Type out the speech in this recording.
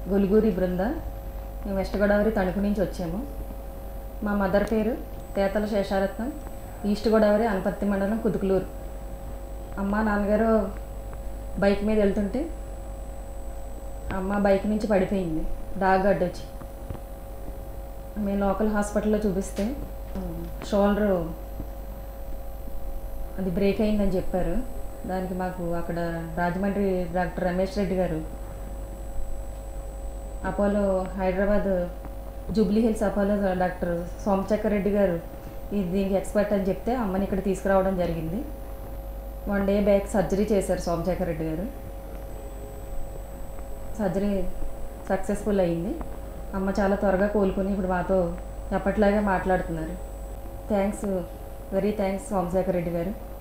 గొలుగూరి బృంద మేము వెస్ట్ గోదావరి తణుకు నుంచి వచ్చాము మా మదర్ పేరు తేతల శేషారత్నం ఈస్ట్ గోదావరి అనపర్తి మండలం కుదుకులూరు అమ్మ నాన్నగారు బైక్ మీద వెళ్తుంటే అమ్మ బైక్ నుంచి పడిపోయింది డాగ్ అడ్డొచ్చి మేము లోకల్ హాస్పిటల్లో చూపిస్తే షోల్డర్ అది బ్రేక్ అయిందని చెప్పారు దానికి మాకు అక్కడ Rajahmundry doctor Ramesh Reddy garu Apollo Hyderabad Jubilee Hills Apollo doctor Somashekar Reddy garu ఇది దీనికి ఎక్స్పర్ట్ అని చెప్తే అమ్మని ఇక్కడ తీసుకురావడం జరిగింది వన్ డే బ్యాక్ సర్జరీ చేశారు సోమశేఖర్ రెడ్డి గారు సర్జరీ సక్సెస్ఫుల్ అయింది అమ్మ చాలా త్వరగా కోలుకుని ఇప్పుడు మాతో ఎప్పటిలాగే మాట్లాడుతున్నారు thanks very thanks Somashekar Reddy గారు